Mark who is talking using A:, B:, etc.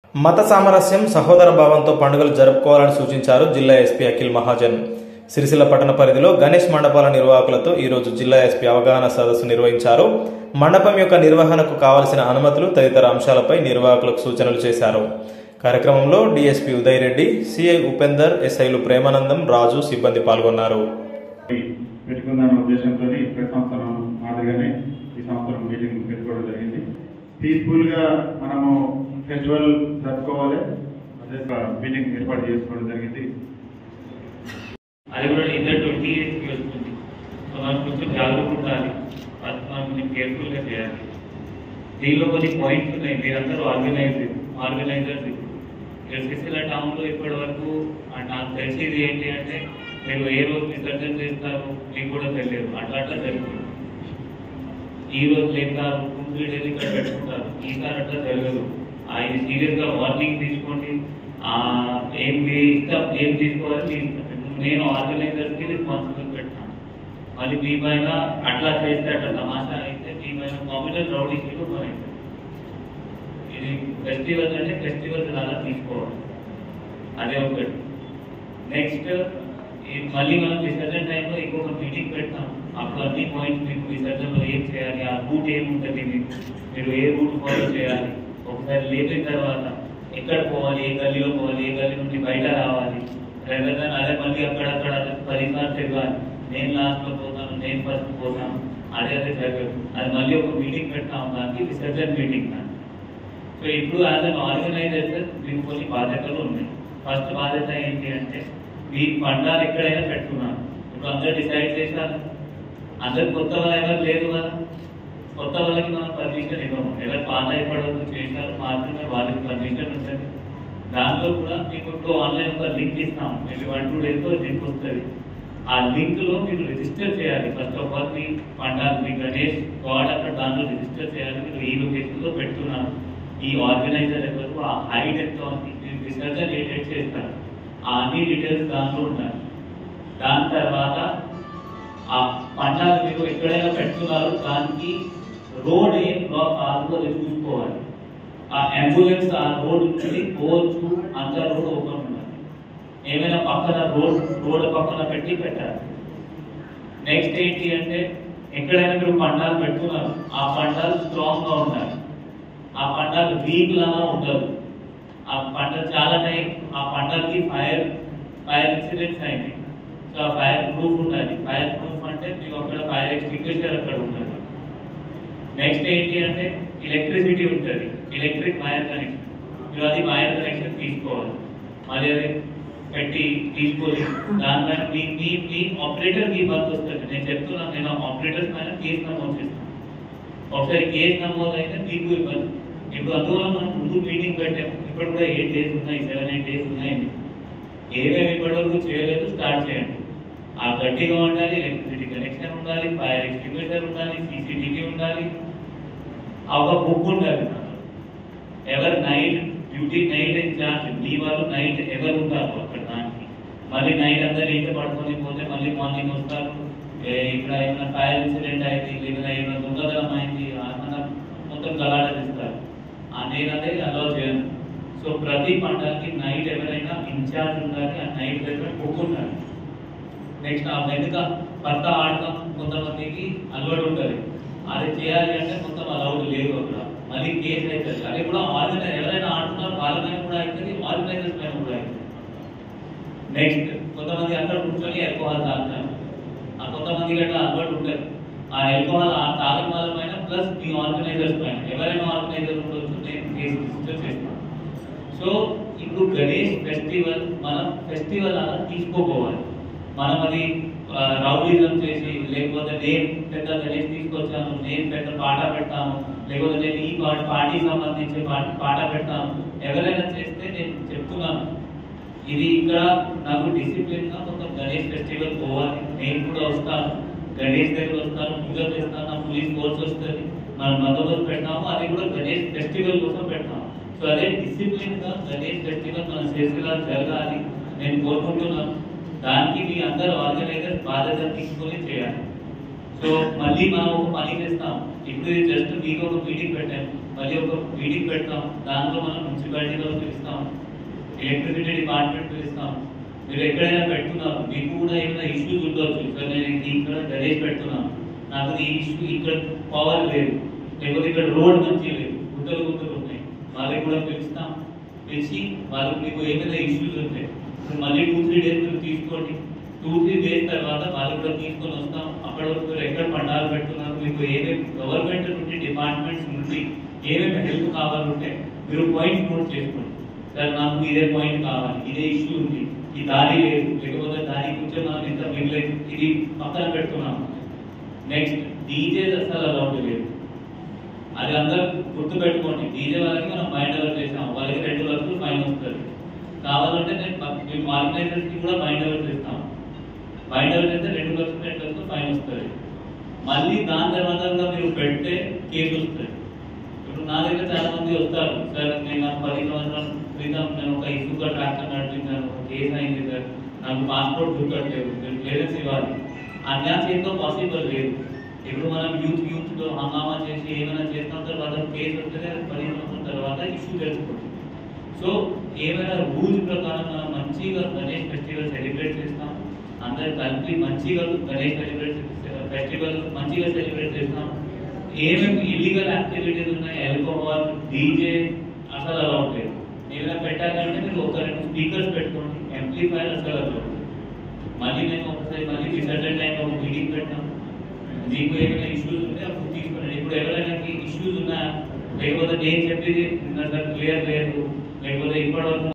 A: మత సామరస్యం సహోదర భావంతో పండుగలు జరుపుకోవాలని సూచించారు జిల్లా ఎస్పీ అఖిల్ మహాజన్ సిరిసిల్ల పట్టణ పరిధిలో గణేష్ మండపాల నిర్వాహకులతో ఈరోజు జిల్లా ఎస్పీ అవగాహన సదస్సు నిర్వహించారు మండపం యొక్క నిర్వహణకు కావలసిన అనుమతులు తదితర అంశాలపై నిర్వాహకులకు సూచనలు చేశారు కార్యక్రమంలో డీఎస్పీ ఉదయ్ రెడ్డి సిఐ ఉపేందర్ ఎస్ఐలు ప్రేమానందం రాజు సిబ్బంది పాల్గొన్నారు
B: పెట్టుకుందామనే ఉద్దేశంతో ప్రతి సంవత్సరం మాదిరిగానే ఈ సంవత్సరం మీటింగ్ పెట్టుకోవడం జరిగింది పీస్ఫుల్ గా మనము ఫెస్టివల్ జరుపుకోవాలి అదే ఒక మీటింగ్ ఏర్పాటు చేసుకోవడం జరిగింది
C: అది కూడా ఇద్దరు ట్వంటీ ఇయర్స్కి వస్తుంది సో మనం కొంచెం జాగ్రత్త ఉండాలి అది మనం కొంచెం కేర్ఫుల్గా చేయాలి దీనిలో కొన్ని పాయింట్స్ ఉన్నాయి మీరందరూ ఆర్గనైజ్ ఆర్గనైజర్స్ ఇప్పుడు సిరిసిల్ల టౌన్లో ఇప్పటి వరకు ఆ నాకు తెలిసేది ఏంటి అంటే మీరు ఏ రోజు విసర్జన చేస్తారు మీకు కూడా తెలియదు అట్లా అట్లా జరుగుతుంది ఈ రోజు లేస్తారు టూ త్రీ డేస్ ఇక్కడ పెట్టుకుంటారు ఈసారి అట్లా జరగదు ఆ ఇది సీరియస్ గా వార్నింగ్ తీసుకోండి ఆ ఏం మీ ఇష్టం ఏం తీసుకోవాలి మీ ఇష్టం. ఇప్పుడు నేను ఆర్గనైజర్ కి రెస్పాన్సిబుల్ పెట్టాను మళ్ళీ మీ పైన అట్లా చేస్తే అట్లా తమాషా అయితే మీ పైన కాంపిటల్ రౌడీ షీట్ పని ఇది ఫెస్టివల్ అంటే ఫెస్టివల్ లాగా తీసుకోవాలి అదే ఒకటి నెక్స్ట్ మళ్ళీ మనం విసర్జన టైంలో ఇంకొక మీటింగ్ పెడతాం అప్పుడు అన్ని పాయింట్స్ మీకు విసర్జనలో ఏం చేయాలి ఆ రూట్ ఏముంటుంది మీకు మీరు ఏ రూట్ ఫాలో చేయాలి ఒకసారి లేపిన తర్వాత ఎక్కడ పోవాలి ఏ గల్లీలో పోవాలి ఏ గల్లీ నుండి బయట రావాలి లేదా అదే మళ్ళీ అక్కడక్కడ పరిసరాలు తిరగాలి నేను లాస్ట్లో పోతాను నేను ఫస్ట్ పోతాను అదే అదే జరగదు అది మళ్ళీ ఒక మీటింగ్ పెడతాం దానికి విసర్జన మీటింగ్ దాన్ని సో ఇప్పుడు యాజ్ అన్ ఆర్గనైజర్ మీకు కొన్ని బాధ్యతలు ఉన్నాయి ఫస్ట్ బాధ్యత ఏంటి అంటే మీ పండాలు ఎక్కడైనా పెట్టుకున్నాను ఇప్పుడు అందరు డిసైడ్ చేశారు అందరు కొత్త వాళ్ళు ఎవరు లేదు కదా కొత్త వాళ్ళకి మనం పర్మిషన్ ఇవ్వము ఎవరు పాత ఇప్పటివరకు చేశారు మాత్రమే వాళ్ళకి పర్మిషన్ ఉంటుంది దాంట్లో కూడా మీకు ఇప్పుడు ఆన్లైన్ ఒక లింక్ ఇస్తాం మేబీ వన్ టూ డేస్లో లింక్ వస్తుంది ఆ లింక్ లో మీరు రిజిస్టర్ చేయాలి ఫస్ట్ ఆఫ్ ఆల్ మీ పండాలు మీ గణేష్ గాడ్ అక్కడ దాంట్లో రిజిస్టర్ చేయాలి మీరు ఈ లొకేషన్ లో పెట్టున్నారు ఈ ఆర్గనైజర్ ఎవరు ఆ హైట్ ఎంత ఉంది మీరు విసర్జన ఏ డేట్ చేస్తారు ఆ అన్ని డీటెయిల్స్ దాంట్లో ఉండాలి దాని తర్వాత ఆ పండాలు మీరు ఎక్కడైనా పెట్టుకున్నారు దానికి రోడ్ ఏం బ్లాక్ కాదు అది చూసుకోవాలి ఆ అంబులెన్స్ ఆ రోడ్ నుంచి పోవచ్చు అంత రోడ్ ఓపెన్ ఉండాలి ఏమైనా పక్కన రోడ్ రోడ్ పక్కన పెట్టి పెట్టాలి నెక్స్ట్ ఏంటి అంటే ఎక్కడైనా మీరు పండాలు పెట్టుకున్నారు ఆ పండాలు స్ట్రాంగ్ గా ఉండాలి ఆ పంటలు వీక్ లాగా ఉండదు ఆ పంట చాలా టైం ఆ పంటలకి ఫైర్ ఫైర్ ఇన్సిడెంట్స్ అయినాయి సో ఆ ఫైర్ ప్రూఫ్ ఉండాలి ఫైర్ ప్రూఫ్ అంటే మీకు అక్కడ ఫైర్ ఎక్స్టింగ్విషర్ అక్కడ ఉంటుంది నెక్స్ట్ ఏంటి అంటే ఎలక్ట్రిసిటీ ఉంటుంది ఎలక్ట్రిక్ వైర్ కనెక్షన్ మీరు అది వైర్ కనెక్షన్ తీసుకోవాలి మళ్ళీ అది పెట్టి తీసుకొని దానిపైన మీ మీ మీ ఆపరేటర్ మీ వర్క్ వస్తుంది నేను చెప్తున్నాను నేను ఆపరేటర్స్ పైన కేసు నమోదు చేస్తాను ఒకసారి కేసు నమోదు అయితే మీకు ఇవ్వదు ఇప్పుడు అందువల్ల మనం ముందు మీటింగ్ పెట్టాము ఇప్పుడు కూడా ఎయిట్ డేస్ ఉన్నాయి సెవెన్ ఎయిట్ డేస్ ఉన్నాయి ఏమేమి ఇప్పటివరకు చేయలేదు స్టార్ట్ చేయండి ఆ గట్టిగా ఉండాలి ఎలక్ట్రిసిటీ కనెక్షన్ ఉండాలి ఫైర్ ఎక్స్టింగ్విషర్ ఉండాలి సీసీటీవీ ఉండాలి ఆ ఒక బుక్ ఉండాలి ఎవరు నైట్ డ్యూటీ నైట్ ఇన్ఛార్జ్ మీ వాళ్ళు నైట్ ఎవరు ఉంటారు అక్కడ దానికి మళ్ళీ నైట్ అందరు ఇంటి పడుకొని పోతే మళ్ళీ మార్నింగ్ వస్తారు ఏ, ఇక్కడ ఏమైనా ఫైర్ ఇన్సిడెంట్ అయింది లేదా ఏమైనా దొంగతనం అయింది అన్న మొత్తం గలాట తీస్తారు అనేది అలౌ చేయను సో ప్రతి పంటకి నైట్ ఎవరైనా ఇన్ఛార్జ్ ఉండాలి ఆ నైట్ దగ్గర బుక్ ఉండాలి నెక్స్ట్ ఆ వెనుక భర్త ఆడటం కొంతమందికి అలవాటు ఉంటుంది అది చేయాలి అంటే మొత్తం అలౌడ్ లేదు అక్కడ మళ్ళీ కేసు అవుతుంది అది కూడా ఆర్గనైజ్ ఎవరైనా ఆడుతున్నారు వాళ్ళ పైన కూడా అవుతుంది ఆర్గనైజర్స్ పైన కూడా అవుతుంది నెక్స్ట్ కొంతమంది అక్కడ కూర్చొని ఆల్కహాల్ తాగుతారు ఆ కొంతమందికి అట్లా అలవాటు ఉంటుంది ఆ ఆల్కహాల్ ఆ తాగిన వాళ్ళ పైన ప్లస్ మీ ఆర్గనైజర్స్ పైన ఎవరైనా ఆర్గనైజర్ ఉండొచ్చు నేను కేసు రిజిస్టర్ చేస్తాను సో ఇప్పుడు గణేష్ ఫెస్టివల్ మనం ఫెస్టివల్ అలా తీసుకోపోవాలి మనం అది ఆ, రౌడీజం చేసి లేకపోతే నేను పెద్ద గణేష్ తీసుకొచ్చాను నేను పెద్ద పాట పెట్టాను లేకపోతే నేను ఈ పాట పార్టీకి సంబంధించి పాట పాట పెట్టాను ఎవరైనా చేస్తే నేను చెప్తున్నాను ఇది ఇక్కడ నాకు డిసిప్లిన్ గా మొత్తం గణేష్ ఫెస్టివల్ పోవాలి నేను కూడా వస్తాను గణేష్ దగ్గర వస్తాను పూజ చేస్తాను నా పోలీస్ ఫోర్స్ వస్తుంది మనం బందోబస్తు పెట్టాము అది కూడా గణేష్ ఫెస్టివల్ కోసం పెట్టాము సో అదే డిసిప్లిన్ గా గణేష్ ఫెస్టివల్ మన చేసేలా జరగాలి నేను కోరుకుంటున్నాను దానికి మీ అందరు ఆర్గనైజర్ బాధ్యత తీసుకొని చేయాలి సో మళ్ళీ మనం ఒక పని చేస్తాం ఇప్పుడు ఇది జస్ట్ మీకు ఒక మీటింగ్ పెట్టాను మళ్ళీ ఒక మీటింగ్ పెడతాం దాంట్లో మనం మున్సిపాలిటీలో పిలుస్తాం ఎలక్ట్రిసిటీ డిపార్ట్మెంట్ పిలుస్తాం మీరు ఎక్కడైనా పెట్టున్నారు మీకు కూడా ఏమైనా ఇష్యూస్ ఉండొచ్చు సార్ నేను ఇది ఇక్కడ గణేష్ పెడుతున్నాను నాకు ఈ ఇష్యూ ఇక్కడ పవర్ లేదు లేకపోతే ఇక్కడ రోడ్ మంచి లేదు గుట్టలు గుట్టలు ఉన్నాయి వాళ్ళకి కూడా పిలుస్తాం పిలిచి వాళ్ళకి మీకు ఏమైనా ఇష్యూస్ ఉంటాయి ఇప్పుడు మళ్ళీ టూ త్రీ డేస్ మీరు తీసుకోండి టూ త్రీ డేస్ తర్వాత వాళ్ళు కూడా తీసుకొని వస్తాం అప్పటి వరకు మీరు ఎక్కడ పండాలు పెట్టున్నారు మీకు ఏమేమి గవర్నమెంట్ నుండి డిపార్ట్మెంట్స్ నుండి ఏమేమి హెల్ప్ కావాలంటే మీరు పాయింట్స్ నోట్ చేసుకోండి సార్ నాకు ఇదే పాయింట్ కావాలి ఇదే ఇష్యూ ఉంది ఈ దారి లేదు లేకపోతే దారి కొంచెం నాకు ఇంత మిగిలేదు ఇది పక్కన పెడుతున్నాను నెక్స్ట్ డీజే అసలు అలౌడ్ లేదు అది అందరూ గుర్తు పెట్టుకోండి డీజే వాళ్ళకి మనం మైండ్ ఓవర్ చేసాం వాళ్ళకి రెండు లక్షలు ఫైన్ వస్తుంది కావాలంటే నేను ప- మేము ఆర్గనైజర్స్ కి కూడా మైండ్ ఓవర్ చేస్తాం మైండ్ ఓవర్ చేస్తే రెండు లక్షలు రెండు లక్షలు ఫైన్ వస్తుంది మళ్ళీ దాని తర్వాత కూడా మీరు పెడితే కేసు వస్తుంది ఇప్పుడు నా దగ్గర చాలా మంది వస్తారు సార్ నేను నాకు పది సంవత్సరాల క్రితం నేను ఒక ఇసుక ట్రాక్టర్ నడిపించాను ఒక కేసు అయింది సార్ నాకు పాస్పోర్ట్ దొరకట్లేదు మీరు క్లియరెన్స్ ఇవ్వాలి అన్యా చేతితో పాసిబుల్ లేదు ఇప్పుడు మనం యూత్ యూత్ తో హంగామా చేసి ఏమైనా చేస్తాం తర్వాత కేసు వస్తే అది పది సంవత్సరాల తర్వాత ఇష్యూ తెలుసుకుంటుంది సో ఏమైనా రూల్స్ ప్రకారం మనం మంచిగా గణేష్ ఫెస్టివల్ సెలబ్రేట్ చేస్తాం అందరు కలిపి మంచిగా గణేష్ సెలబ్రేట్ ఫెస్టివల్ మంచిగా సెలబ్రేట్ చేస్తాం ఏమేమి ఇల్లీగల్ యాక్టివిటీస్ ఉన్నాయి ఆల్కహాల్ డీజే అసలు అలా లేదు ఏమైనా పెట్టాలంటే మీరు ఒక రెండు స్పీకర్స్ పెట్టుకోండి ఎంప్లిఫైర్ అసలు అలౌడ్ మళ్ళీ నేను ఒకసారి మళ్ళీ రిసల్టెంట్ టైం ఒక మీటింగ్ పెట్టాం మీకు ఏమైనా ఇష్యూస్ ఉంటే అప్పుడు తీసుకోండి ఇప్పుడు ఎవరైనా ఇష్యూస్ ఉన్నాయా లేకపోతే నేను చెప్పేది క్లియర్ లేదు లేకపోతే ఇప్పటివరకు